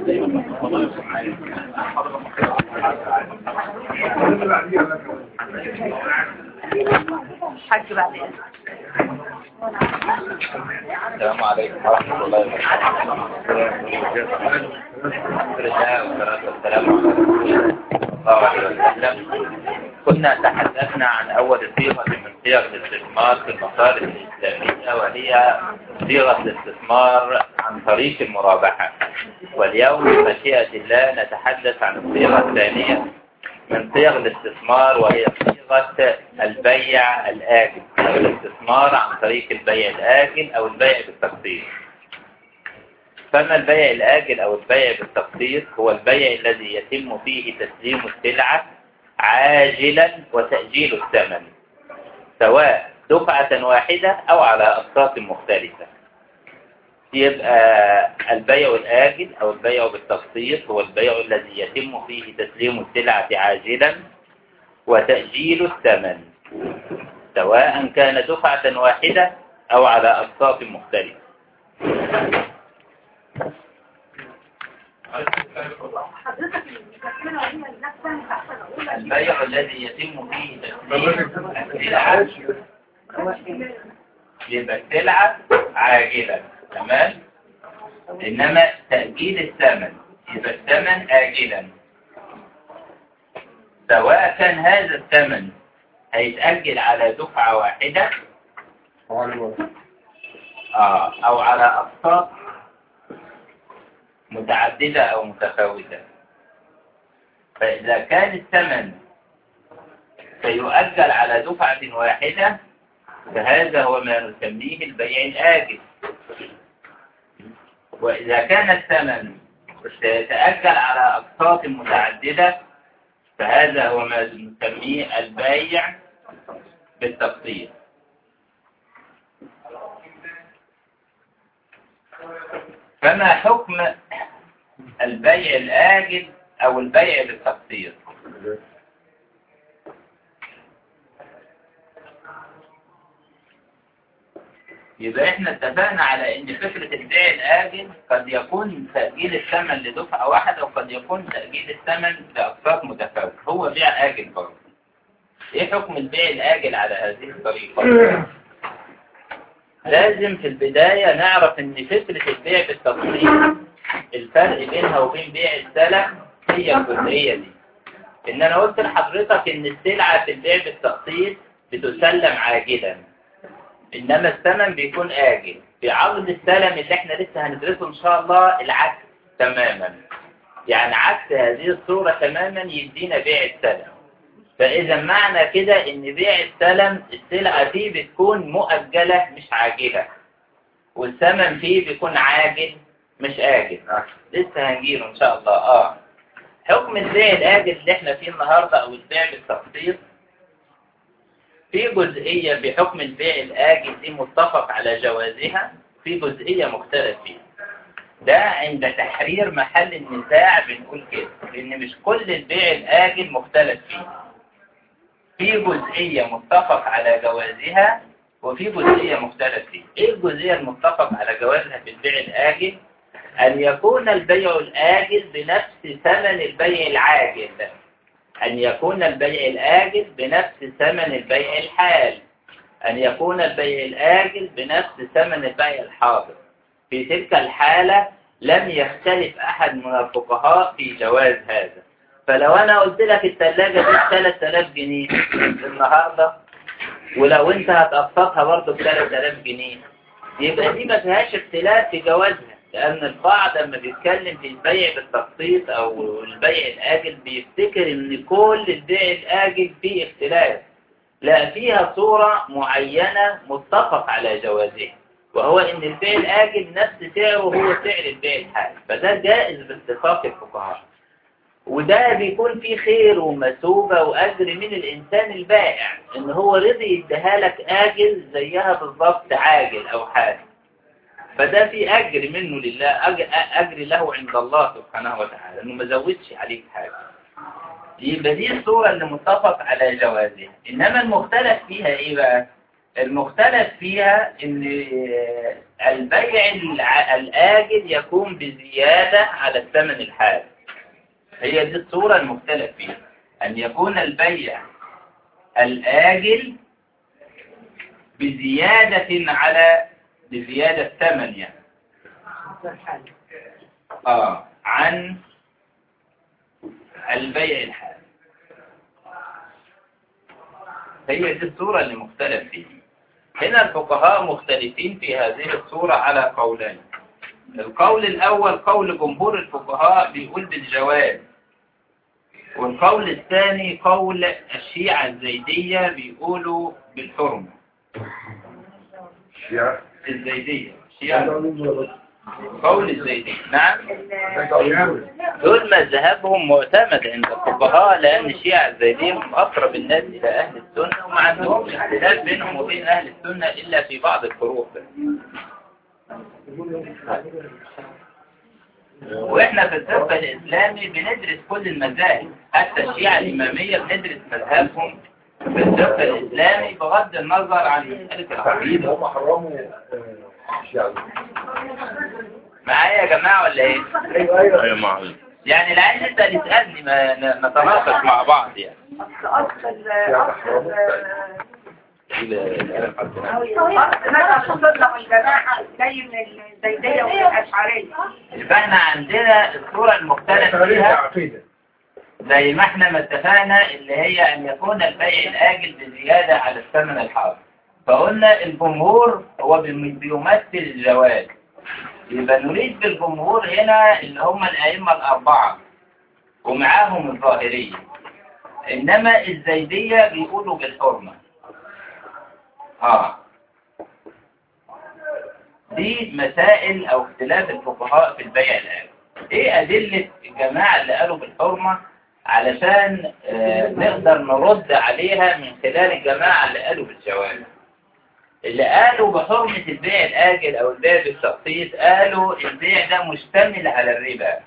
حاج بعدين السلام عليكم ورحمة الله وبركاته والصلاة والسلام على رسول الله عليه وسلم كنا تحدثنا عن أول صيغة من صيغ الاستثمار في المصالح الإسلامية وهي صيغة الاستثمار عن طريق المرابحة واليوم بمشيئة الله نتحدث عن الصيغة الثانية من صيغ الاستثمار وهي صيغة البيع الآجل أو الاستثمار عن طريق البيع الآجل أو البيع بالتقسيط فما البيع الآجل أو البيع بالتقسيط هو البيع الذي يتم فيه تسليم السلعة عاجلا وتأجيل الثمن سواء دفعة واحدة أو على أقساط مختلفة يبقى البيع الآجل أو البيع بالتقسيط هو البيع الذي يتم فيه تسليم السلعة عاجلا وتأجيل الثمن سواء كان دفعة واحدة أو على أقساط مختلفة حضرتك المكفلة هي نفسها تحت الأولى البيع الذي يتم فيه تسليم السلعة يبقى السلعة عاجلا تمام إنما تأجيل الثمن يبقى الثمن آجلا سواء كان هذا الثمن هيتأجل على دفعة واحدة آه أو على أقساط متعددة أو متفاوتة فإذا كان الثمن سيؤجل على دفعة واحدة فهذا هو ما نسميه البيع الآجل وإذا كان الثمن سيتأجل على أقساط متعددة فهذا هو ما نسميه البيع بالتقسيط فما حكم البيع الآجل أو البيع بالتقسيط يبقى احنا اتفقنا على ان فكرة البيع الآجل قد يكون تأجيل الثمن لدفعة واحدة وقد يكون تأجيل الثمن لأقساط متفاوتة هو بيع آجل برضه ايه حكم البيع الآجل على هذه الطريقة لازم في البداية نعرف ان فكرة البيع بالتقسيط الفرق بينها وبين بيع السلم هي الجزئية دي ان انا قلت لحضرتك ان السلعة في البيع بالتقسيط بتسلم عاجلا انما الثمن بيكون آجل في عرض السلم اللي احنا لسه هندرسه ان شاء الله العكس تماما يعني عكس هذه الصورة تماما يدينا بيع السلم فإذا معنى كده إن بيع السلم السلعة فيه بتكون مؤجلة مش عاجلة والثمن فيه بيكون عاجل مش آجل لسه هنجيله إن شاء الله آه حكم البيع الآجل اللي احنا فيه النهاردة أو البيع بالتخصيص في جزئية بحكم البيع الآجل دي متفق على جوازها في جزئية مختلف فيها ده عند تحرير محل النزاع بنقول كده لأن مش كل البيع الآجل مختلف فيه في جزئية متفق على جوازها وفي جزئية مختلف فيها ايه الجزئية المتفق على جوازها في البيع الآجل أن يكون البيع الآجل بنفس ثمن البيع العاجل أن يكون البيع الآجل بنفس ثمن البيع الحال أن يكون البيع الآجل بنفس ثمن البيع الحاضر في تلك الحالة لم يختلف أحد من الفقهاء في جواز هذا فلو أنا قلت لك الثلاجة دي 3000 جنيه النهاردة ولو أنت هتقسطها برضه ب 3000 جنيه يبقى دي ما فيهاش اختلاف في جوازها لأن البعض لما بيتكلم في البيع بالتقسيط أو البيع الآجل بيفتكر إن كل البيع الآجل فيه اختلاف لا فيها صورة معينة متفق على جوازها وهو إن البيع الآجل نفس سعره هو سعر البيع الحالي فده جائز باتفاق الفقهاء وده بيكون فيه خير ومثوبة وأجر من الإنسان البائع إن هو رضي يديها لك آجل زيها بالضبط عاجل أو حال فده في أجر منه لله أجر, أجر له عند الله سبحانه وتعالى إنه ما زودش عليك حاجة يبقى دي الصورة اللي متفق على جوازها إنما المختلف فيها إيه بقى المختلف فيها ان البيع الع- الآجل يكون بزيادة على الثمن الحالي هي دي الصورة المختلف فيها أن يكون البيع الآجل بزيادة على بزيادة ثمن يعني آه عن البيع الحالي هي دي الصورة اللي مختلف فيها هنا الفقهاء مختلفين في هذه الصورة على قولين القول الأول قول جمهور الفقهاء بيقول بالجواز والقول الثاني قول الشيعة الزيدية بيقولوا بالحرمة الشيعة الزيدية الشيعة قول الزيدية نعم ال- دول مذهبهم معتمد عند الفقهاء لأن الشيعة الزيدية هم أقرب الناس إلى أهل السنة وما عندهمش اختلاف بينهم وبين أهل السنة إلا في بعض الفروق بس. وإحنا في الفقه الإسلامي بندرس كل المذاهب حتى الشيعة الإمامية بندرس مذهبهم في الفقه الإسلامي بغض النظر عن مسألة العقيدة هم حرموا آه، الشيعة معايا يا جماعة ولا إيه؟ ايوه ايوه ايوه معلم يعني العين انت اللي تسألني ما ن- نتناقش مع بعض يعني أصل أصل ال- أصل ال- أصل مذهب السنة والجماعة زي من الزيدية والأشعرية يبقى احنا عندنا الصورة المختلف تاريخ فيها عقيدة زي ما احنا ما اتفقنا اللي هي ان يكون البيع الاجل بزيادة على الثمن الحاضر فقلنا الجمهور هو بيم- بيمثل الجواز يبقى نريد بالجمهور هنا اللي هم الائمة الاربعة ومعاهم الظاهرية انما الزيدية بيقولوا بالحرمة اه دي مسائل او اختلاف الفقهاء في البيع الآجل ايه ادلة الجماعة اللي قالوا بالحرمة علشان آه نقدر نرد عليها من خلال الجماعة اللي قالوا بالجواز اللي قالوا بحرمة البيع الآجل او البيع بالتقسيط قالوا البيع ده مشتمل على الربا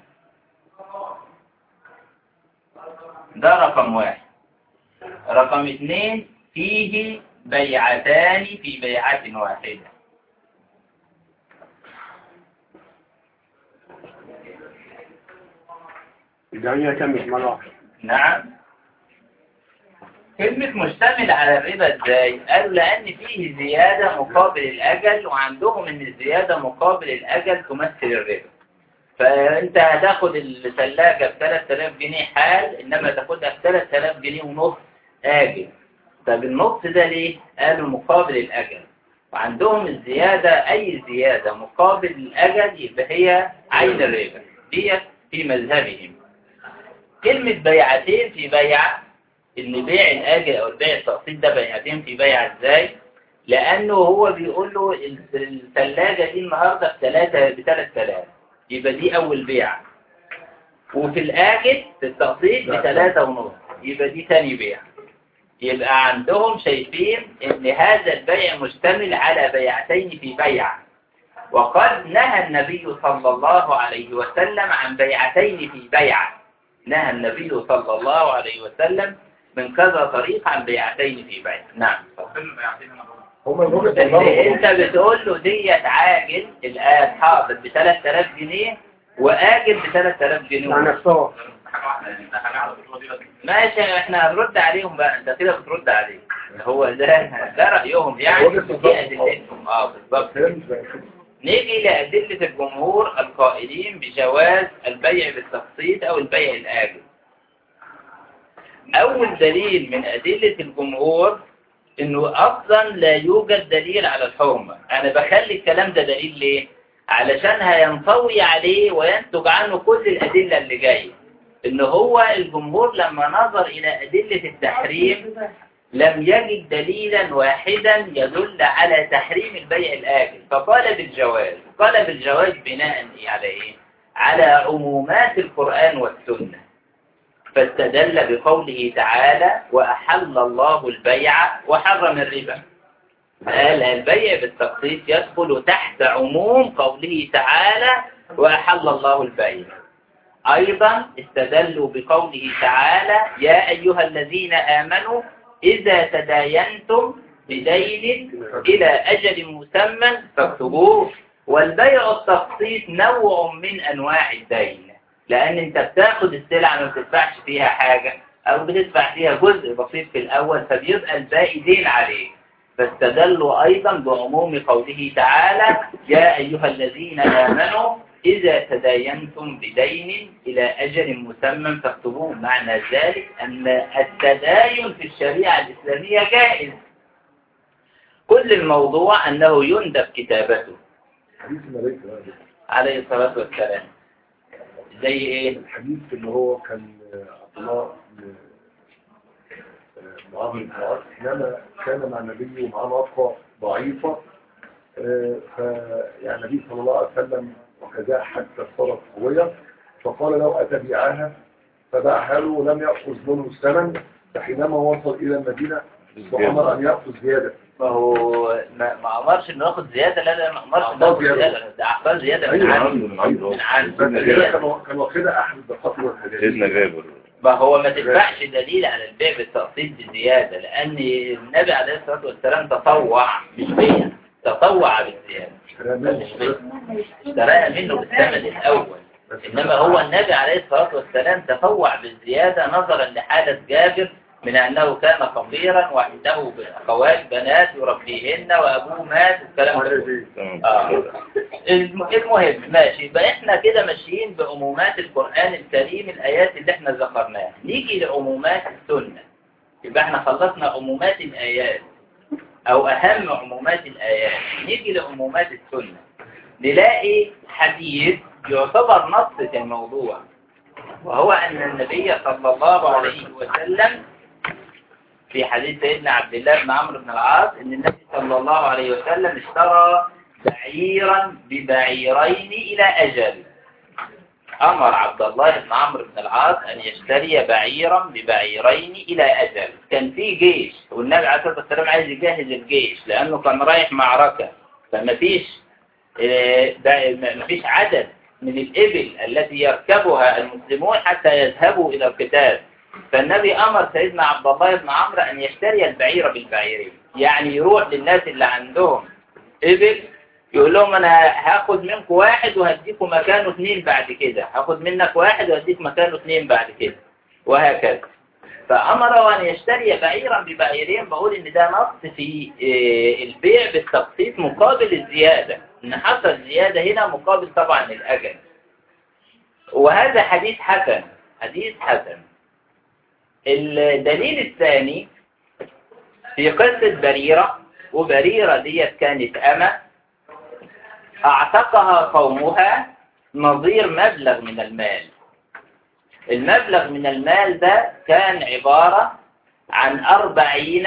ده رقم واحد رقم اثنين فيه بيعتان في بيعة واحدة الجمعية كمل مرة واحدة نعم كلمة مشتمل على الربا ازاي؟ قالوا لأن فيه زيادة مقابل الأجل وعندهم إن الزيادة مقابل الأجل تمثل الربا فأنت هتاخد الثلاجة ب 3000 جنيه حال إنما تاخدها ب 3000 جنيه ونص آجل طب النص ده ليه؟ قالوا مقابل الأجل وعندهم الزيادة أي زيادة مقابل الأجل يبقى هي عين الربا ديت في مذهبهم كلمة بيعتين في بيعة ان بيع الآجل او البيع التقسيط ده بيعتين في بيعة ازاي لانه هو بيقول له الثلاجة دي النهاردة بثلاثة بثلاث آلاف يبقى دي اول بيعة وفي الآجل في التقسيط بثلاثة ونص يبقى دي ثاني بيع يبقى عندهم شايفين ان هذا البيع مشتمل على بيعتين في بيعة وقد نهى النبي صلى الله عليه وسلم عن بيعتين في بيعة نهى النبي صلى الله عليه وسلم من كذا طريق عن بيعتين في بيع نعم هم الوجهة بس انت بتقول له ديت عاجل الآن حاضر ب 3000 جنيه وآجل ب 3000 جنيه مع نفسهم ماشي احنا هنرد عليهم بقى انت كده بترد عليه هو ده ده رأيهم يعني وجهة دي نظرهم. أدلتهم اه بالظبط فهمت نيجي لأدلة الجمهور القائلين بجواز البيع بالتقسيط أو البيع الآجل أول دليل من أدلة الجمهور إنه أصلا لا يوجد دليل على الحرمة أنا بخلي الكلام ده دليل ليه؟ علشان هينطوي عليه وينتج عنه كل الأدلة اللي جاية إن هو الجمهور لما نظر إلى أدلة التحريم لم يجد دليلا واحدا يدل على تحريم البيع الآجل فقال بالجواز قال بالجواز بناء على إيه؟ على عمومات القرآن والسنة فاستدل بقوله تعالى وأحل الله البيع وحرم الربا قال البيع بالتقسيط يدخل تحت عموم قوله تعالى وأحل الله البيع أيضا استدلوا بقوله تعالى يا أيها الذين آمنوا إذا تداينتم بدين إلى أجل مسمى فاكتبوه والبيع التقسيط نوع من أنواع الدين لأن أنت بتاخد السلعة ما بتدفعش فيها حاجة أو بتدفع فيها جزء بسيط في الأول فبيبقى الباقي دين عليك فاستدلوا أيضا بعموم قوله تعالى يا أيها الذين آمنوا إذا تداينتم بدين إلى أجل مسمى فاكتبوه معنى ذلك أن التداين في الشريعة الإسلامية جائز كل الموضوع أنه يندب كتابته حديث الملائكة بقى ده. عليه الصلاة والسلام زي إيه؟ الحديث اللي هو كان عبد الله بن معاذ بن معاذ حينما كان مع النبي ومعاه ناقة ضعيفة آه، فيعني النبي صلى الله عليه وسلم وكذا حتى صارت قوية فقال له أتبيعها فباعها له ولم يأخذ منه الثمن فحينما وصل إلى المدينة وأمر أن يأخذ زيادة ما هو ما, ما أمرش إنه ياخد زيادة لا لا ما أمرش إنه أعطاه ياخد زيادة. زيادة ده أعطاه زيادة من أيوة، عنده من عنده. من عنده فالنبي كان كان واخدها أحد الدقات والهدايا سيدنا جابر ما هو ما تدفعش دليل على البيع بالتقسيط بزيادة لأن النبي عليه الصلاة والسلام تطوع مش بيع تطوع بالزيادة مش بيع اشتراها منه بالثمن الأول إنما هو النبي عليه الصلاة والسلام تطوع بالزيادة نظرا لحالة جابر من أنه كان فقيرا وعنده أخوات بنات يربيهن وأبوه مات والكلام ده كله. تمام آه. الم- المهم ماشي يبقى احنا كده ماشيين بعمومات القرآن الكريم الآيات اللي احنا ذكرناها نيجي لعمومات السنة يبقى احنا خلصنا عمومات الآيات أو أهم عمومات الآيات نيجي لعمومات السنة نلاقي حديث يعتبر نص في الموضوع وهو أن النبي صلى الله عليه وسلم في حديث سيدنا عبد الله بن عمرو بن العاص ان النبي صلى الله عليه وسلم اشترى بعيرا ببعيرين الى اجل امر عبد الله بن عمرو بن العاص ان يشتري بعيرا ببعيرين الى اجل كان في جيش والنبي عليه الصلاه والسلام عايز يجهز الجيش لانه كان رايح معركه فما فيش آه، ده- ما فيش عدد من الإبل التي يركبها المسلمون حتى يذهبوا إلى القتال فالنبي أمر سيدنا عبد الله بن عمرو أن يشتري البعير بالبعيرين يعني يروح للناس اللي عندهم إبل يقول لهم أنا هاخد منكم واحد وهديكم مكانه اثنين بعد كده هاخد منك واحد وهديك مكانه اثنين بعد كده وهكذا فأمره أن يشتري بعيرا ببعيرين بقول إن ده نص في آه، البيع بالتقسيط مقابل الزيادة إن حصل زيادة هنا مقابل طبعا الأجل وهذا حديث حسن حديث حسن الدليل الثاني في قصة بريرة وبريرة ديت كانت أمة أعتقها قومها نظير مبلغ من المال المبلغ من المال ده كان عبارة عن أربعين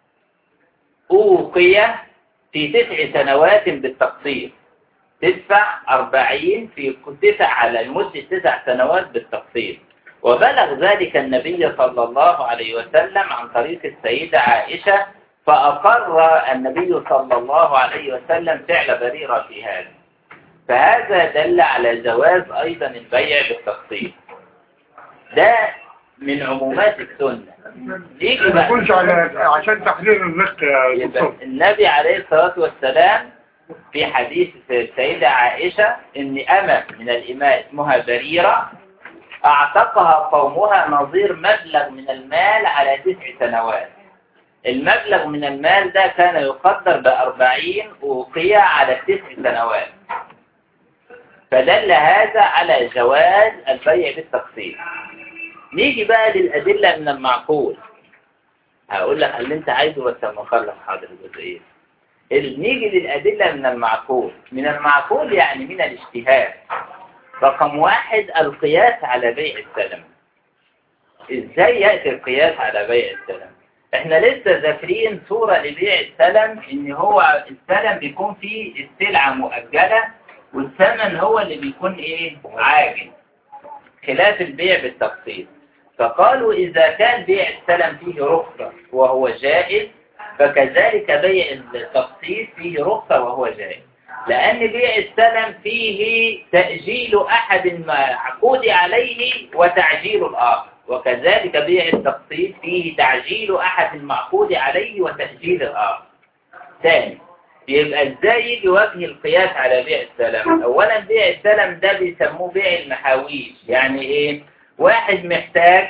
أوقية في تسع سنوات بالتقسيط تدفع أربعين في تسع على لمدة تسع سنوات بالتقسيط وبلغ ذلك النبي صلى الله عليه وسلم عن طريق السيدة عائشة فأقر النبي صلى الله عليه وسلم فعل بريرة في هذا فهذا دل على جواز أيضا البيع بالتقسيط ده من عمومات السنة نيجي ما بقى يكونش على عشان تحرير الرزق يا يبقى دكتور النبي عليه الصلاة والسلام في حديث السيدة عائشة ان أمة من الإماء اسمها بريرة اعتقها قومها نظير مبلغ من المال على تسع سنوات المبلغ من المال ده كان يقدر بأربعين أوقية على تسع سنوات فدل هذا على جواز البيع بالتقسيط نيجي بقى للأدلة من المعقول هقول لك اللي انت عايزه بس لما نخلص حاضر الجزئية ال- نيجي للأدلة من المعقول من المعقول يعني من الاجتهاد رقم واحد القياس على بيع السلم ازاي يأتي القياس على بيع السلم احنا لسه ذاكرين صورة لبيع السلم ان هو السلم بيكون فيه السلعة مؤجلة والثمن هو اللي بيكون ايه عاجل خلاف البيع بالتقسيط فقالوا إذا كان بيع السلم فيه رخصة وهو جائز فكذلك بيع التقسيط فيه رخصة وهو جائز لأن بيع السلم فيه تأجيل أحد المعقود عليه وتعجيل الآخر وكذلك بيع التقسيط فيه تعجيل أحد المعقود عليه وتأجيل الآخر تاني يبقى ازاي يجي وجه القياس على بيع السلم اولا بيع السلم ده بيسموه بيع المحاويش يعني ايه واحد محتاج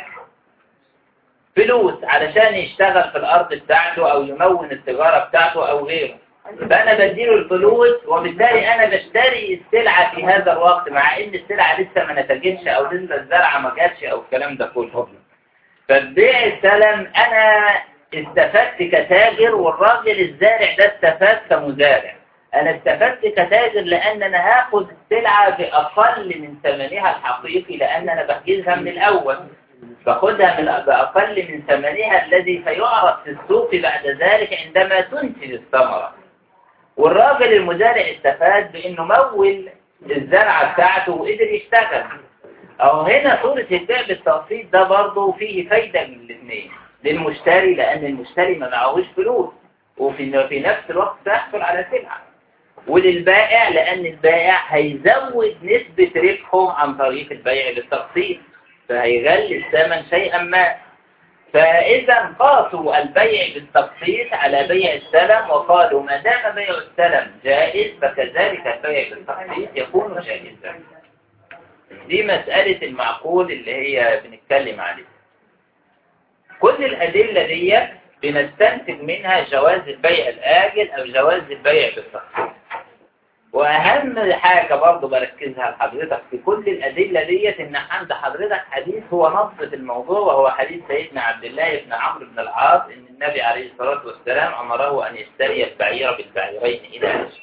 فلوس علشان يشتغل في الارض بتاعته او يمون التجارة بتاعته او غيره فانا بديله الفلوس وبالتالي انا بشتري السلعة في هذا الوقت مع ان السلعة لسه ما نتجتش او لسه الزرعة ما جاتش او الكلام ده كله فبيع السلم انا استفدت كتاجر والراجل الزارع ده استفاد كمزارع انا استفدت كتاجر لان انا هاخد السلعة باقل من ثمنها الحقيقي لان انا بحجزها من الاول باخدها من باقل من ثمنها الذي سيعرض في السوق بعد ذلك عندما تنتج الثمرة والراجل المزارع استفاد بانه مول الزرعة بتاعته وقدر يشتغل أو هنا صورة البيع بالتقسيط ده برضه فيه فايدة من الاثنين للمشتري لأن المشتري ما معهوش فلوس وفي في نفس الوقت سيحصل على سلعة وللبائع لأن البائع هيزود نسبة ربحه عن طريق البيع بالتقسيط فهيغلي الثمن شيئا ما فإذا قاسوا البيع بالتقسيط على بيع السلم وقالوا ما دام بيع السلم جائز فكذلك البيع بالتقسيط يكون جائزا دي مسألة المعقول اللي هي بنتكلم عليها كل الأدلة دي بنستنتج منها جواز البيع الآجل أو جواز البيع بالتقسيط وأهم حاجة برضو بركزها لحضرتك في كل الأدلة ديت إن عند حضرتك حديث هو نص الموضوع وهو حديث سيدنا عبد الله بن عمرو بن العاص إن النبي عليه الصلاة والسلام أمره أن يشتري البعير بالبعيرين إلى أجل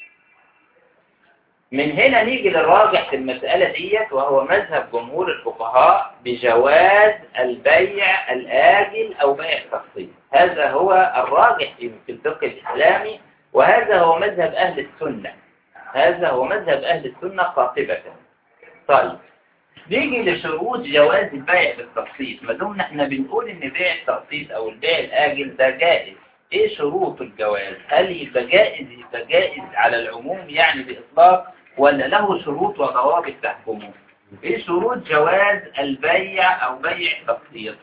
من هنا نيجي للراجح في المسألة ديت وهو مذهب جمهور الفقهاء بجواز البيع الآجل أو بيع التفصيل هذا هو الراجح في الفقه الإسلامي وهذا هو مذهب أهل السنة هذا هو مذهب أهل السنة قاطبة طيب نيجي لشروط جواز البيع بالتقسيط ما دمنا احنا بنقول ان بيع التقسيط او البيع الآجل ده جائز ايه شروط الجواز هل يبقى جائز يبقى جائز على العموم يعني بإطلاق ولا له شروط وضوابط تحكمه ايه شروط جواز البيع او بيع التقسيط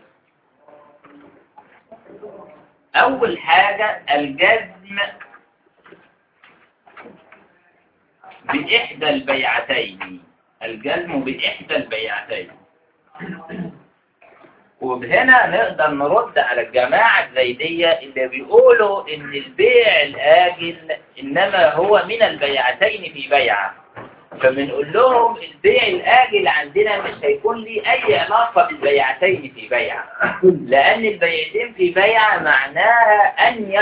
اول حاجة الجزم بإحدى البيعتين الجزم بإحدى البيعتين وهنا نقدر نرد على الجماعة الزيدية اللي بيقولوا ان البيع الآجل انما هو من البيعتين في بيعة فبنقول لهم البيع الآجل عندنا مش هيكون لي أي علاقة بالبيعتين في بيعة لأن البيعتين في بيعة معناها أن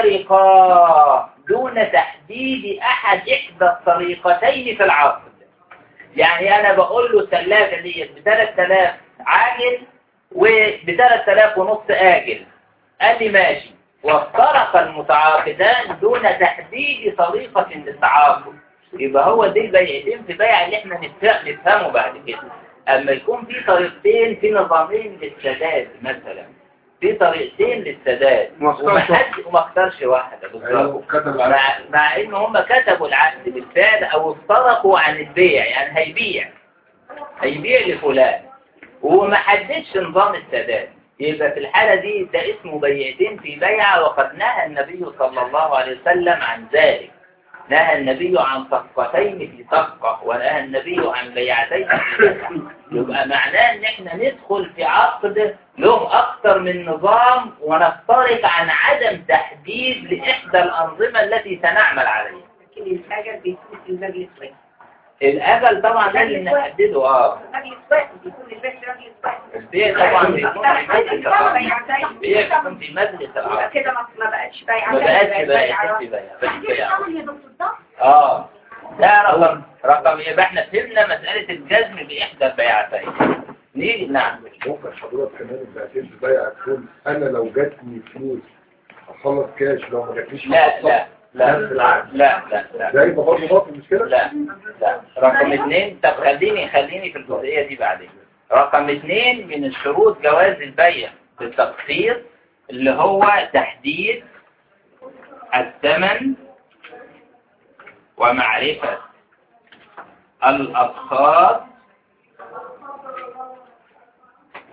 يفترقا دون تحديد أحد إحدى الطريقتين في العقد يعني أنا بقول له الثلاجة ديت ب 3000 عاجل وب 3000 ونص آجل قال لي ماشي وافترق المتعاقدان دون تحديد طريقة للتعاقد يبقى هو دي البيعتين في بيع اللي احنا نفهمه بعد كده اما يكون في طريقتين في نظامين للسداد مثلا في طريقتين للسداد وما حد وما اختارش واحدة بالظبط مع, مع ان هم كتبوا العقد بالفعل او افترقوا عن البيع يعني هيبيع هيبيع لفلان وما حددش نظام السداد يبقى في الحالة دي ده اسمه بيعتين في بيعة وقد نهى النبي صلى الله عليه وسلم عن ذلك نهى النبي عن صفقتين في صفقة ونهى النبي عن بيعتين في بيعة يبقى معناه ان احنا ندخل في عقد له اكثر من نظام ونفترق عن عدم تحديد لإحدى الأنظمة التي سنعمل عليها لكن الأجل بيكون في المجلس واحد الأجل طبعا ده اللي نحدده اه مجلس واحد بيكون البيت مجلس واحد البيع طبعا بيكون في مجلس العقد البيع بيكون في مجلس يبقى العقد كده ما ما بقتش بيع ما بقاش بيع في بيع بقت بيع اه ده رقم رقم يبقى احنا فهمنا مسألة الجزم بإحدى البيعتين نيجي نعم ممكن حضرتك كمان البيعتين في بيعة تكون انا لو جاتني فلوس اخلص كاش لو ما جاتنيش لا لا لا نفس العقد لا لا لا ده يبقى برضه باطل مش كده؟ لا لا رقم اثنين طب خليني خليني في الجزئية دي بعدين رقم اثنين من الشروط جواز البيع بالتقسيط اللي هو تحديد الثمن ومعرفة الأقساط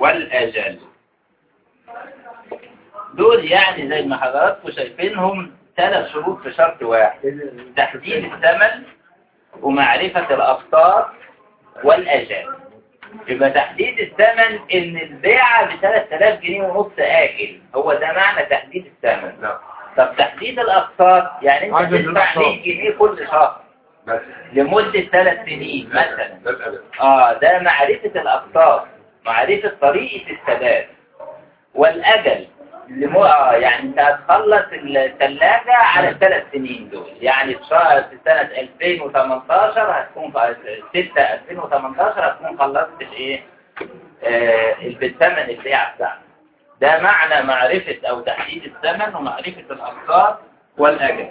والأجل دول يعني زي ما حضراتكم شايفينهم ثلاث شروط في شرط واحد تحديد الثمن ومعرفة الأقساط والأجال يبقى تحديد الثمن ان البيعة ب 3000 جنيه ونص آجل هو ده معنى تحديد الثمن نعم طب تحديد الأقساط يعني انت عدد تدفع الأقساط. 100 جنيه كل شهر بس لمدة ثلاث سنين مثلا ده الأدب اه ده معرفة الأقساط معرفة طريقة السداد والأجل لمو... آه يعني انت هتخلص الثلاجة على الثلاث سنين دول يعني في شهر في سنة 2018 هتكون في 6 2018 هتكون خلصت الايه آه بالثمن البيع بتاعك ده معنى معرفة او تحديد الثمن ومعرفة الأقساط والأجل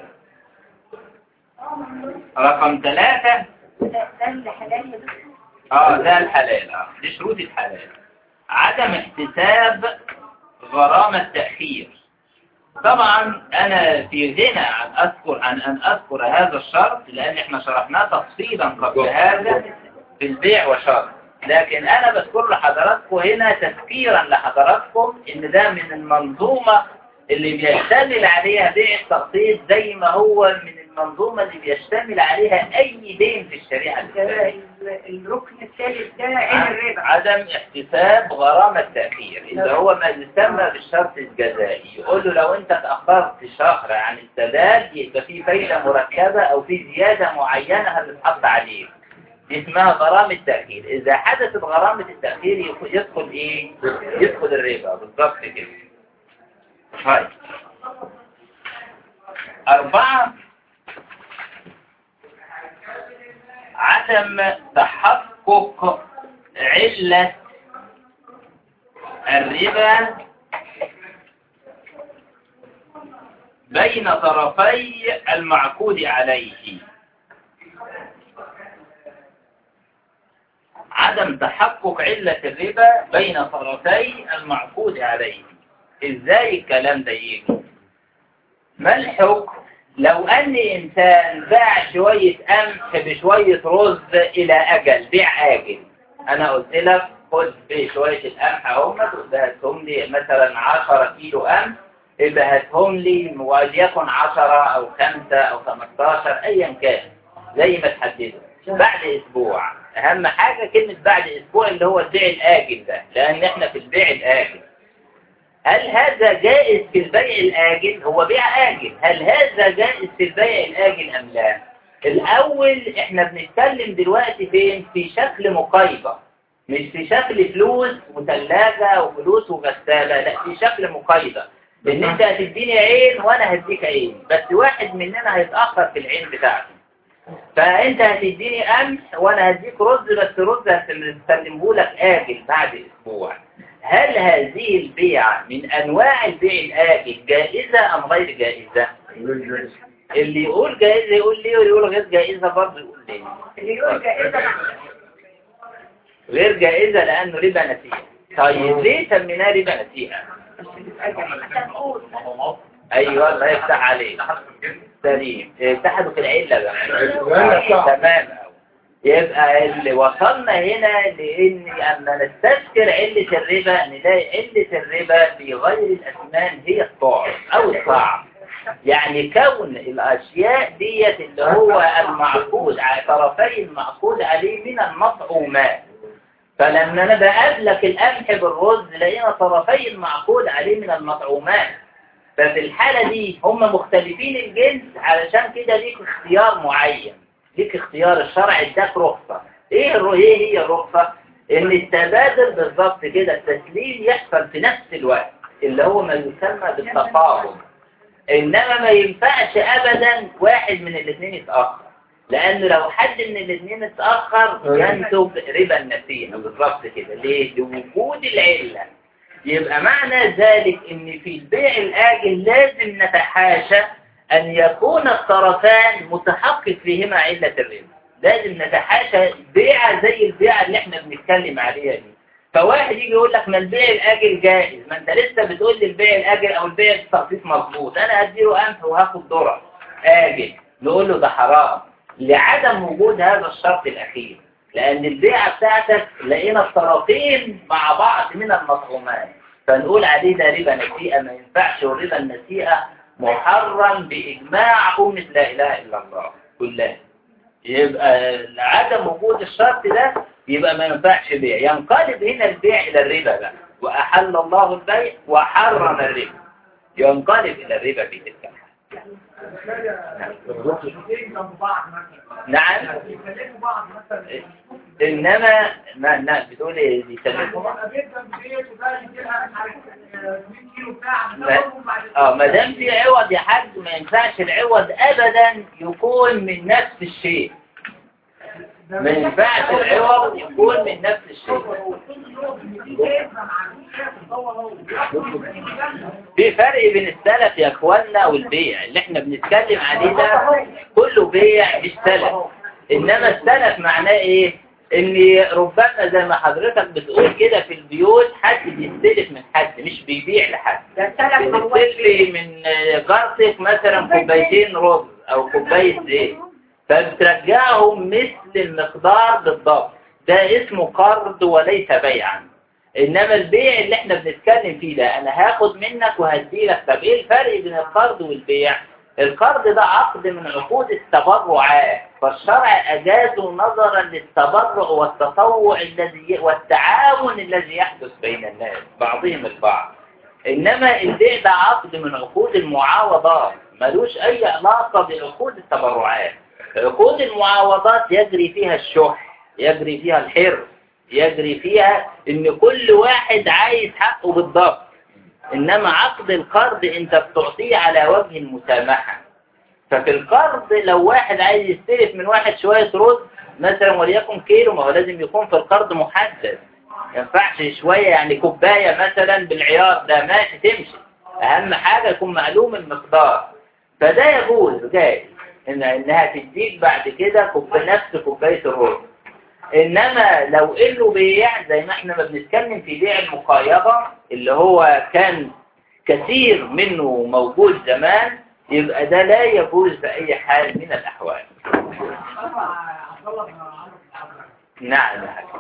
رقم ثلاثة ده اللي حلال يا دكتور اه ده الحلال اه دي شروط الحلال عدم احتساب غرامة تأخير طبعا انا في غنى عن اذكر عن ان اذكر هذا الشرط لان احنا شرحناه تفصيلا قبل هذا في البيع وشرط لكن انا بذكر لحضراتكم هنا تذكيرا لحضراتكم ان ده من المنظومة اللي بيشتمل عليها بيع التقسيط زي ما هو من المنظومة اللي بيشتمل عليها اي دين في الشريعة الاسلامية الركن الثالث ده عين الربا عدم احتساب غرامة التأخير اللي هو ما يسمى بالشرط الجزائي يقول له لو انت تأخرت شهر عن السداد يبقى في فايدة مركبة او في زيادة معينة هتتحط عليك دي اسمها غرامة تأخير إذا حدثت غرامة التأخير يدخل- يدخل إيه؟ يدخل الربا بالضبط كده طيب أربعة عدم تحقق علة الربا بين طرفي المعقود عليه عدم تحقق علة الربا بين طرفي المعقود عليه ازاي الكلام ده يجي ما الحكم لو ان انسان باع شوية قمح بشوية رز الى اجل بيع اجل انا قلت لك خد بشوية القمح اهم هاتهم لي مثلا 10 كيلو قمح يبقى هاتهم لي وليكن 10 او 5 او 15 ايا كان زي ما تحدده بعد اسبوع اهم حاجة كلمة بعد اسبوع اللي هو البيع الاجل ده لان احنا في البيع الاجل هل هذا جائز في البيع الآجل هو بيع آجل هل هذا جائز في البيع الآجل أم لا الأول احنا بنتكلم دلوقتي فين في شكل مقايضة مش في شكل فلوس وثلاجة وفلوس وغسالة لا في شكل مقايضة ان انت هتديني عين وانا هديك عين بس واحد مننا هيتأخر في العين بتاعته فانت هتديني قمح وانا هديك رز بس رز هسلمه لك آجل بعد اسبوع هل هذه البيعة من أنواع البيع الآجل جائزة أم غير جائزة؟ اللي يقول جائزة يقول ليه واللي يقول غير جائزة برضه يقول ليه اللي يقول جائزة مع غير جائزة لأنه ربا نسيئة طيب ليه سميناه ربا نسيئة؟ عشان نقول أيوه الله يفتح عليك سليم اتحدوا في العلة العلة بقى صح. تمام أوي. يبقى اللي وصلنا هنا لأن أما نستذكر علة الربا نلاقي علة الربا في غير الأثمان هي الطعم أو الطعم يعني كون الأشياء ديت اللي هو المعقود على طرفي المعقود عليه من المطعومات فلما انا بقابلك القمح بالرز لقينا طرفي المعقود عليه من المطعومات ففي الحالة دي هم مختلفين الجنس علشان كده ليك اختيار معين ليك اختيار الشرع اداك رخصة ايه الر- ايه هي الرخصة ان التبادل بالظبط كده التسليم يحصل في نفس الوقت اللي هو ما يسمى بالتفاضل انما ما ينفعش ابدا واحد من الاثنين يتأخر لان لو حد من الاثنين اتأخر ينتج ربا النسيئة بالظبط كده ليه لوجود العلة يبقى معنى ذلك ان في البيع الاجل لازم نتحاشى ان يكون الطرفان متحقق فيهما علة الربا لازم نتحاشى بيعة زي البيعة اللي احنا بنتكلم عليها دي فواحد يجي يقول لك ما البيع الاجل جائز ما انت لسه بتقول لي البيع الاجل او البيع التخصيص مظبوط انا هديله قمح وهاخد ذره اجل نقول له ده حرام لعدم وجود هذا الشرط الاخير لان البيعة بتاعتك لقينا الطرفين مع بعض من المطعومات فنقول عليه ده ربا نسيئة ما ينفعش والربا النسيئة محرم بإجماع أمة لا إله إلا الله كلها يبقى عدم وجود الشرط ده يبقى ما ينفعش بيع ينقلب هنا البيع إلى الربا بقى وأحل الله البيع وحرم الربا ينقلب إلى الربا في تلك الحالة نعم إنما ما لا بتقول إيه بيسلموا اه ما دام في عوض يا حاج ما ينفعش العوض ابدا يكون من نفس الشيء ما ينفعش العوض يكون من نفس الشيء في فرق بين السلف يا اخوانا والبيع اللي احنا بنتكلم عليه ده كله بيع مش سلف انما السلف معناه ايه ان ربما زي ما حضرتك بتقول كده في البيوت حد بيستلف من حد مش بيبيع لحد بتستلفي من جارتك مثلا كوبايتين رز او كوبايه زيت فبترجعهم مثل المقدار بالضبط ده اسمه قرض وليس بيعا انما البيع اللي احنا بنتكلم فيه ده انا هاخد منك وهديلك طب ايه الفرق بين القرض والبيع القرض ده عقد من عقود التبرعات فالشرع أجازه نظرا للتبرع والتطوع الذي والتعاون الذي يحدث بين الناس بعضهم البعض إنما البيع ده عقد من عقود المعاوضات ملوش أي علاقة بعقود التبرعات عقود المعاوضات يجري فيها الشح يجري فيها الحرص يجري فيها إن كل واحد عايز حقه بالضبط إنما عقد القرض أنت بتعطيه على وجه المسامحة ففي القرض لو واحد عايز يستلف من واحد شوية رز مثلا وليكن كيلو ما هو لازم يكون في القرض محدد ما ينفعش شوية يعني كوباية مثلا بالعيار ده ماشي تمشي أهم حاجة يكون معلوم المقدار فده يجوز جاي إن إنها تديك بعد كده كوب نفس كوباية الرز إنما لو إنه بيع زي ما إحنا ما بنتكلم في بيع المقايضة اللي هو كان كثير منه موجود زمان يبقى ده لا يجوز بأي حال من الأحوال نعم يا حاج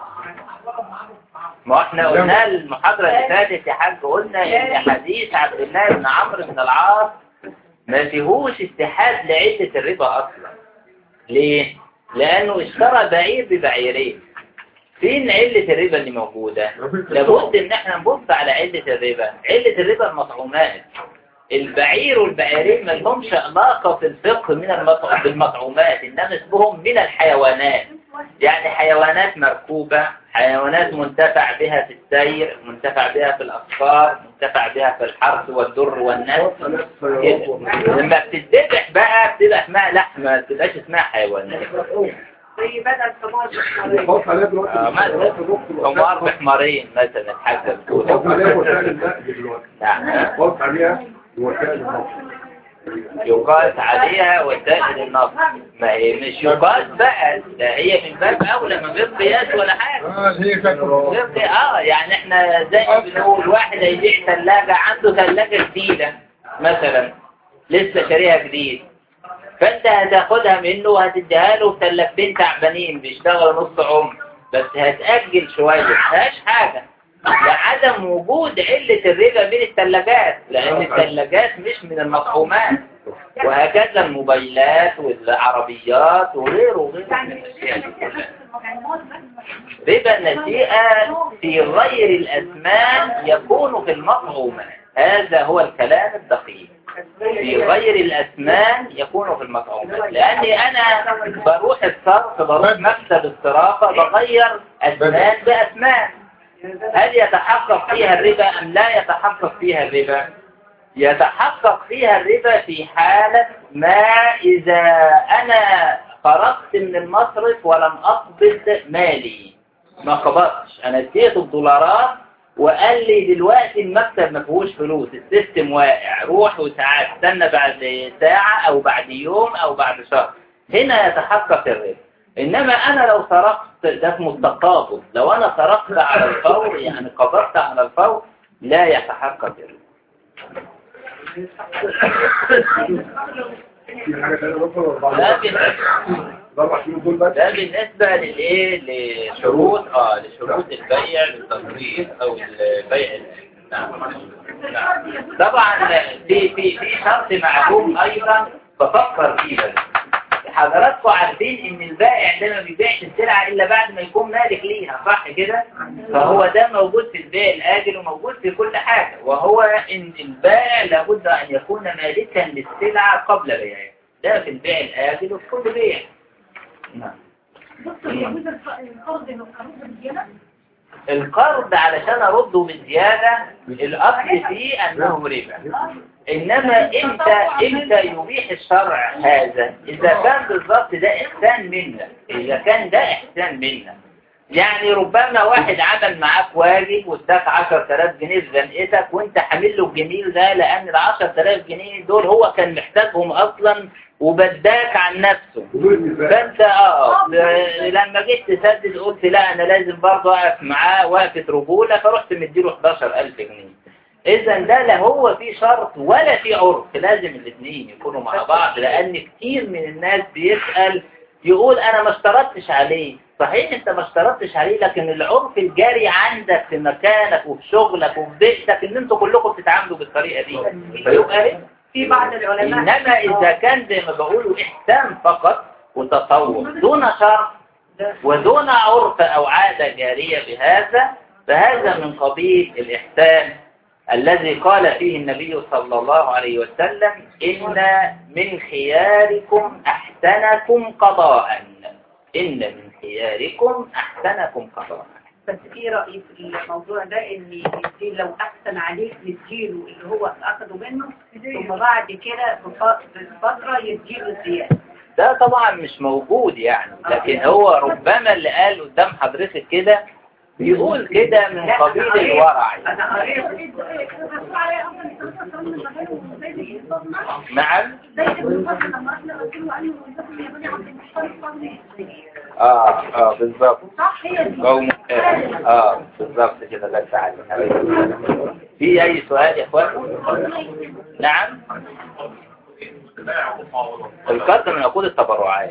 ما احنا قلنا المحاضرة اللي فاتت يا حاج قلنا ان حديث عبد الله بن عمرو بن العاص ما فيهوش اتحاد لعلة الربا اصلا ليه؟ لانه اشترى بعير ببعيرين فين علة الربا اللي موجودة؟ لابد ان احنا نبص على علة الربا علة الربا المطعومات البعير والبعيرين ما لهمش علاقة في الفقه من المطع... بالمطعومات إنما اسمهم من الحيوانات يعني حيوانات مركوبة حيوانات منتفع بها في السير منتفع بها في الأصفار منتفع بها في الحرث والدر والنسل كده. لما بتتذبح بقى بتبقى اسمها لحمة ما بتبقاش اسمها حيوانات زي بدل حمار بيحط عليها دلوقتي آه، مثلا حمار بحمارين مثلا حاجة بتقول بيحط عليها وسائل النقل دلوقتي نعم بيحط عليها وسائل النقل يقاس عليها وسائل النصر ما هي مش يقاس بقى ده هي من باب أولى من غير قياس ولا حاجة اه هي فاكرة غير قي- اه يعني احنا زي ما بنقول واحد هيبيع ثلاجة عنده ثلاجة جديدة مثلا لسه شاريها جديد فانت هتاخدها منه وهتديها له ثلاجتين تعبانين بيشتغلوا نص عمر بس هتأجل شوية مفيهاش حاجة لعدم وجود علة الربا بين الثلاجات لأن الثلاجات مش من المطعومات وهكذا الموبايلات والعربيات وغيره وغيره من الأشياء دي كلها ربا النسيئة في غير الأثمان يكون في المطعومات هذا هو الكلام الدقيق في غير الأثمان يكون في المطعومات لأني أنا بروح الصرف بروح مكتب الصرافة بغير أثمان بأثمان هل يتحقق فيها الربا أم لا يتحقق فيها الربا يتحقق فيها الربا في حالة ما إذا أنا خرجت من المصرف ولم أقبض مالي ما قبضتش أنا اديته الدولارات وقال لي دلوقتي المكتب ما فيهوش فلوس السيستم واقع روح وتعال استنى بعد ساعة أو بعد يوم أو بعد شهر هنا يتحقق الربا إنما أنا لو سرقت ده اسمه التقابض لو أنا سرقت على الفور يعني قبضت على الفور لا يتحقق الربا في حاجة تانية مثلا لكن الأربع سنين دول بس ده بالنسبة للإيه لشروط آه لشروط البيع للتصريف أو البيع طبعا في في في شرط معلوم ايضا بفكر فيه بس حضراتكم عارفين ان البائع ده ما بيبيعش السلعه الا بعد ما يكون مالك ليها صح كده فهو ده موجود في البيع الاجل وموجود في كل حاجه وهو ان البائع لابد ان يكون مالكا للسلعه قبل بيعها ده في البيع الاجل وفي كل بيع نعم دكتور يجوز القرض من قانون الزيادة؟ القرض علشان ارده بالزيادة الاصل فيه انه ربا انما امتى امتى يبيح الشرع هذا اذا كان بالضبط ده احسان منا اذا كان ده احسان منا يعني ربما واحد عمل معاك واجب واداك 10000 جنيه في زنقتك وانت حامل له الجميل ده لان ال 10000 جنيه دول هو كان محتاجهم اصلا وبداك عن نفسه فانت اه ب- لما جيت تسدد قلت لا انا لازم برضه اقف معاه وقفة رجولة فرحت مديله 11000 جنيه اذا ده لا هو في شرط ولا في عرف لازم الاثنين يكونوا مع بعض لان كتير من الناس بيسأل يقول انا ما اشترطتش عليه صحيح انت ما اشترطتش عليه لكن العرف الجاري عندك في مكانك وفي شغلك وفي بيتك ان انتوا كلكم بتتعاملوا بالطريقة دي فيبقى ايه في بعض العلماء إنما إذا كان زي ما بقولوا إحسان فقط وتطور دون شرط ودون عرف أو عادة جارية بهذا فهذا من قبيل الإحسان الذي قال فيه النبي صلى الله عليه وسلم إن من خياركم أحسنكم قضاء إن من خياركم أحسنكم قضاء بس في رأي في الموضوع ده ان الدين لو احسن عليك نديله اللي هو اخده منه ثم بعد كده بف- بفترة يديله زيادة ده طبعا مش موجود يعني لكن هو ربما اللي قال قدام حضرتك كده بيقول كده من قبيل الورع يعني. انا قريت الرسول عليه أفضل الصلاة والسلام لما قالوا زي اللي يصدنا نعم زي اللي يصدنا لما احنا قلت له قال له الناس الياباني عبد المحترم صلي اه اه بالظبط صح هي دي قوم اه بالظبط كده ده تعالى في اي سؤال يا اخوان نعم القرض من عقود التبرعات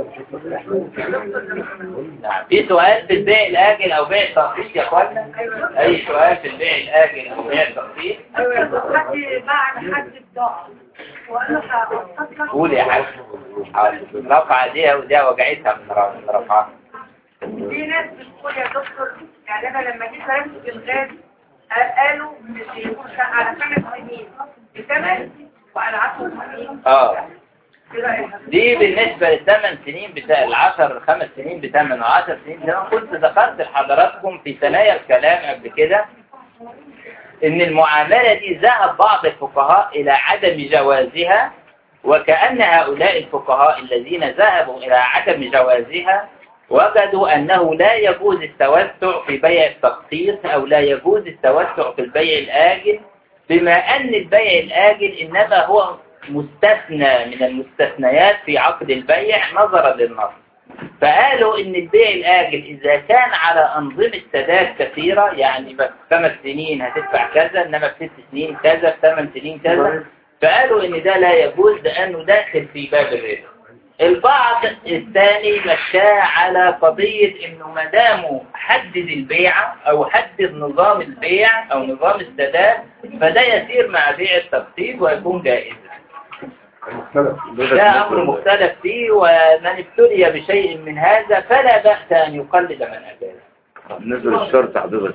نعم في سؤال في البيع الاجل او بيع التقسيط يا اخوانا اي سؤال في البيع الاجل او بيع التقسيط حد بعد حد بضاعة وقال له هقسط لك قول يا حاج حاضر. الرفعه دي ودي وجعتها من رف- من رفعها في ناس بتقول يا دكتور يعني انا لما جيت رمت الغاز قالوا مش يكون على خمس سنين بثمن وعلى 10 سنين اه كده إيه؟ دي بالنسبة للثمان سنين بتاع العشر الخمس سنين بثمان وعشر سنين زي ما كنت ذكرت لحضراتكم في ثنايا الكلام قبل كده ان المعاملة دي ذهب بعض الفقهاء الى عدم جوازها وكأن هؤلاء الفقهاء الذين ذهبوا الى عدم جوازها وجدوا انه لا يجوز التوسع في بيع التقسيط او لا يجوز التوسع في البيع الاجل بما ان البيع الاجل انما هو مستثنى من المستثنيات في عقد البيع نظرا للنص فقالوا ان البيع الاجل اذا كان على انظمة سداد كثيرة يعني بس خمس سنين هتدفع كذا انما في ست سنين كذا في ثمان سنين كذا فقالوا ان ده لا يجوز لانه داخل في باب الربا البعض الثاني مشاه على قضية انه ما دامه حدد البيعة او حدد نظام البيع او نظام السداد فده يسير مع بيع التقسيط ويكون جائزا مختلف ده أمر مختلف فيه ومن ابتلي بشيء من هذا فلا بأس أن يقلد من أتاه بالنسبة للشرط حضرتك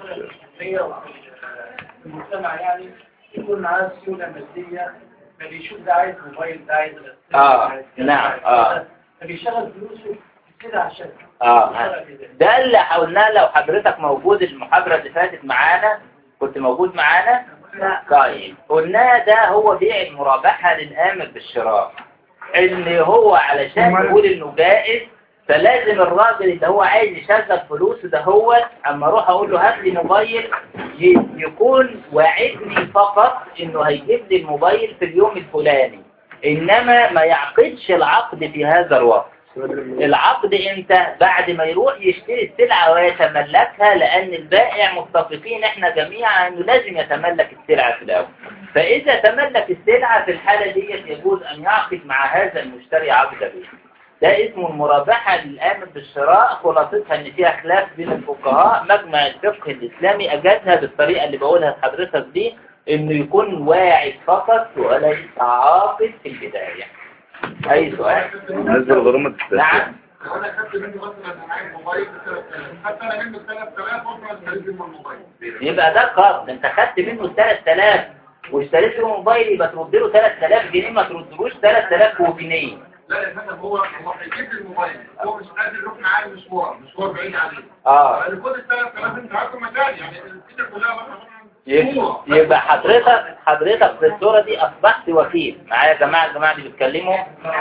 المجتمع يعني يكون معاه سيولة مادية ما بيشوف ده عايز موبايل ده عايز غسالة، آه، عايز كذا، نعم، عايز آه. كذا. فبيشغل فلوسه كده عشان آه ده اللي حاولناه لو حضرتك موجود المحاضرة اللي فاتت معانا كنت موجود معانا لا طيب قلنا ده هو بيع المرابحة للآمر بالشراء ان هو علشان نقول انه جائز فلازم الراجل اللي هو عايز يشغل فلوسه ده هو اما اروح اقول له هات لي موبايل ي- يكون واعدني فقط انه هيجيب لي الموبايل في اليوم الفلاني انما ما يعقدش العقد في هذا الوقت العقد امتى بعد ما يروح يشتري السلعة ويتملكها لان البائع متفقين احنا جميعا انه لازم يتملك السلعة في الاول فاذا تملك السلعة في الحالة دي يجوز ان يعقد مع هذا المشتري عقد بيع ده اسمه المرابحة للآمن بالشراء خلاصتها ان فيها خلاف بين الفقهاء مجمع الفقه الإسلامي أجازها بالطريقة اللي بقولها لحضرتك دي انه يكون واعد فقط وليس عاقل في البداية أي سؤال؟ نزل غرامة نعم لو انا خدت منه مثلا معايا موبايل ب 3000 خدت انا منه 3000 واصلا اشتريت منه الموبايل يبقى ده قرض انت خدت منه 3000 واشتريت له موبايل يبقى ترد له 3000 جنيه ما تردلوش 3000 جنيه لا يا فندم هو هو هيجيب لي الموبايل هو مش قادر يروح معايا مشوار مشوار بعيد عليه اه فقال لي خد ال 3000 انت عارفه مكان يعني الدنيا كلها مثلا يبقى, يبقى حضرتك حضرتك في الصورة دي أصبحت وكيل معايا يا جماعة الجماعة اللي بيتكلموا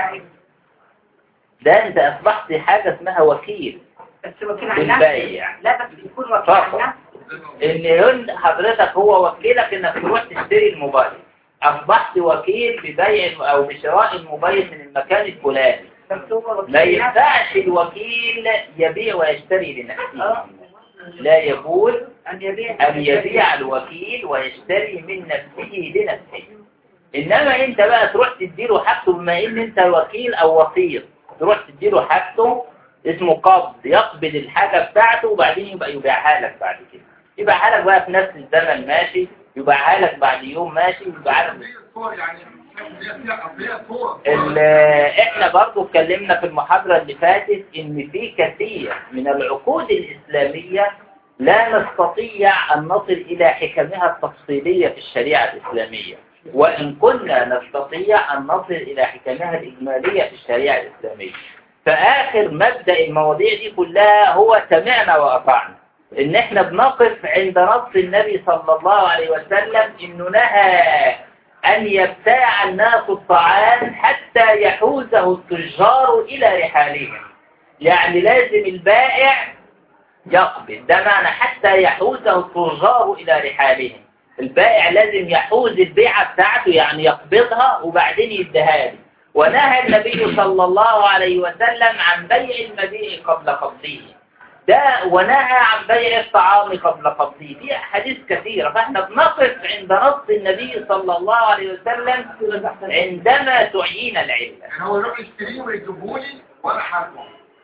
ده أنت أصبحت حاجة اسمها وكيل بس وكيل عن بالبيع. نفسه لا بس يكون وكيل فقط. عن نفسه إن يقول حضرتك هو وكيلك إنك تروح تشتري الموبايل أصبحت وكيل ببيع أو بشراء الموبايل من المكان الفلاني بس هو وكيل ما عن نفسه. ينفعش الوكيل يبيع ويشتري لنفسه لا يجوز أن يبيع أن يبيع الوكيل ويشتري من نفسه لنفسه إنما أنت بقى تروح تديله حاجته بما إن أنت وكيل أو وسيط تروح تديله حاجته اسمه قبض يقبض الحاجة بتاعته وبعدين يبقى يبيعها لك بعد كده يبيعها لك بقى في نفس الزمن ماشي يبيعها لك بعد يوم ماشي يبيعها لك هي الصور يعني هي فيها هي صور ال- احنا برضو اتكلمنا في المحاضرة اللي فاتت ان في كثير من العقود الاسلامية لا نستطيع ان نصل الى حكمها التفصيلية في الشريعة الاسلامية وان كنا نستطيع ان نصل الى حكمها الاجمالية في الشريعة الاسلامية فاخر مبدأ المواضيع دي كلها هو سمعنا واطعنا ان احنا بنقف عند نص النبي صلى الله عليه وسلم انه نهى أن يبتاع الناس الطعام حتى يحوزه التجار إلى رحالهم يعني لازم البائع يقبض ده معنى حتى يحوزه التجار إلى رحالهم البائع لازم يحوز البيعة بتاعته يعني يقبضها وبعدين يديها لي ونهى النبي صلى الله عليه وسلم عن بيع المبيع قبل قبضه ده ونهى عن بيع الطعام قبل قبضه في أحاديث كثيرة فاحنا بنقف عند نص النبي صلى الله عليه وسلم عندما تعيين العلة يعني هو يروح يشتريه ويجيبه لي وانا حاسبه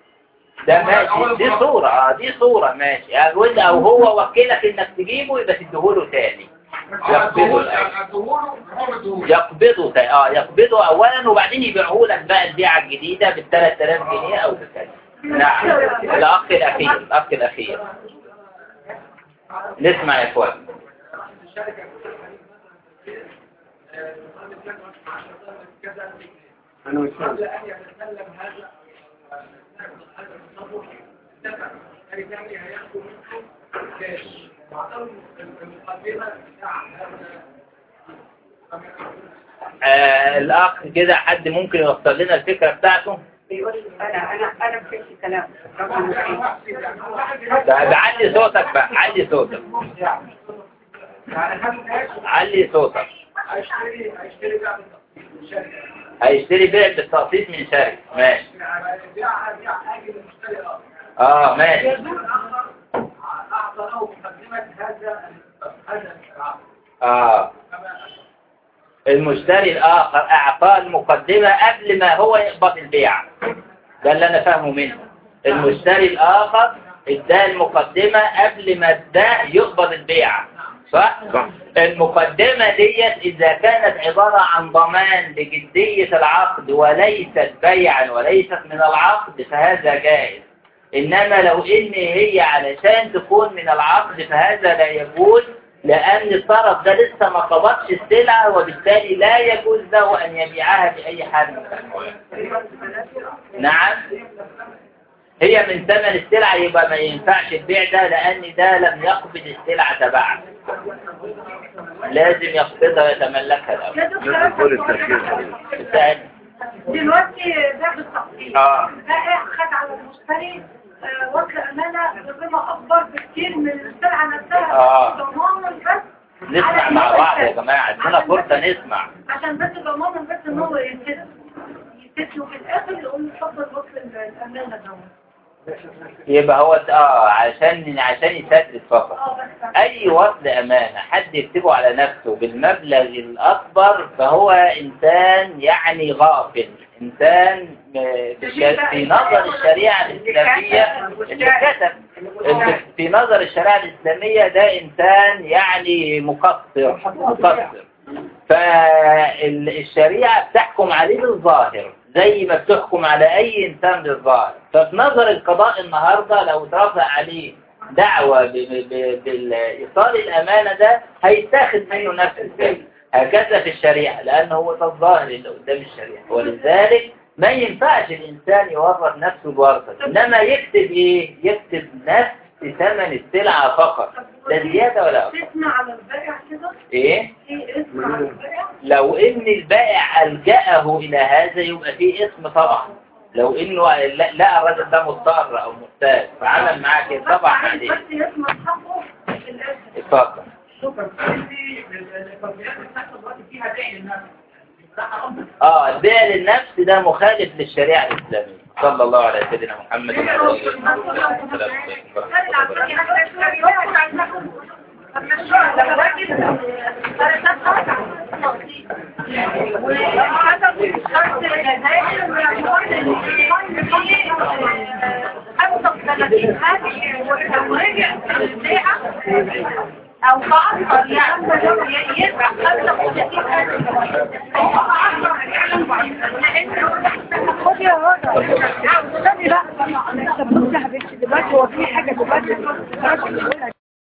ده ماشي دي صورة اه دي صورة ماشي أقول أو هو وكلك إنك تجيبه يبقى تديهوله تاني يقبضه الأول. يقبضه تا- اه يقبضه أولا وبعدين يبيعه لك بقى البيعة الجديدة بال 3000 جنيه أو بكذا نعم الأخ الأخير الأخ الأخير نسمع يا إخوان انا مش فاهم آه الأخ كده حد ممكن يوصل لنا الفكرة بتاعته بيقول لي أنا أنا أنا مفيش كلام ده ده علي صوتك بقى علي صوتك علي صوتك هيشتري هيشتري بقى شركة هيشتري بيع بالتقسيط من شركة ماشي بيعها بيع حاجة للمشتري آخر اه ماشي يدور آخر أعطى له مقدمة هذا هذا العقد اه المشتري الآخر أعطاه المقدمة قبل ما هو يقبض البيع ده اللي أنا فاهمه منه المشتري الآخر اداه المقدمة قبل ما اداه يقبض البيع صح؟ صح. المقدمة ديت إذا كانت عبارة عن ضمان لجدية العقد وليست بيعا وليست من العقد فهذا جائز إنما لو إن هي علشان تكون من العقد فهذا لا يجوز لأن الطرف ده لسه ما قبضش السلعة وبالتالي لا يجوز له أن يبيعها بأي حال من الأحوال نعم هي من ثمن السلعة يبقى ما ينفعش البيع ده لأن ده لم يقبض السلعة تبعا لازم يقبضها ويتملكها الأول يا لازم كل دكتور التفكير الثاني دلوقتي ده بالتقسيط آه. البائع خد على المشتري آه، وكل أمانة بقيمة أكبر بكتير من السلعة نفسها آه. ضمانا بس نسمع على مع إن بعض يا الشركة. جماعة ادونا عشان فرصة بس- نسمع عشان بس ضمانا بس إن هو ينتهي يستثنوا في الآخر يقوم يفضل وصل الأمانة دوت يبقى هو اه عشان عشان يسدد فقط اه بس اي وصل امانه حد يكتبه على نفسه بالمبلغ الاكبر فهو انسان يعني غافل انسان م- بالش- في نظر الشريعه الاسلاميه اللي كتب اللي في نظر الشريعه الاسلاميه ده انسان يعني مقصر مقصر فالشريعه بتحكم عليه بالظاهر زي ما بتحكم على اي انسان بالظاهر ففي نظر القضاء النهارده لو اترفع عليه دعوة ب- ب- بالإيصال الأمانة ده هيتاخد منه نفس الفعل هكذا في الشريعة لأنه هو ده الظاهر اللي قدام الشريعة ولذلك ما ينفعش الإنسان يورط نفسه بورطة إنما يكتب إيه؟ يكتب نفس ثمن السلعة فقط لا زيادة ولا أقل اسم على البائع كده إيه؟ ايه اسم على البائع لو إن البائع ألجأه إلى هذا يبقى فيه اسم طبعا لو إنه لا- لقى الراجل ده مضطر أو محتاج فعمل معاه كده طبعا عليه بس اسم حقه في الاسم اتفضل شكرا دي التطبيقات اللي بتحصل دلوقتي فيها بيع للناس ده حرام اه البيع للنفس ده مخالف للشريعة الإسلامية صلى الله على سيدنا محمد وعلى آله وصحبه وسلم السلام عليكم ورحمة الله وبركاته او بعض يعني يرجع 35 خد يا هدى لا انت بص يا حبيبتي دلوقتي هو في حاجه دلوقتي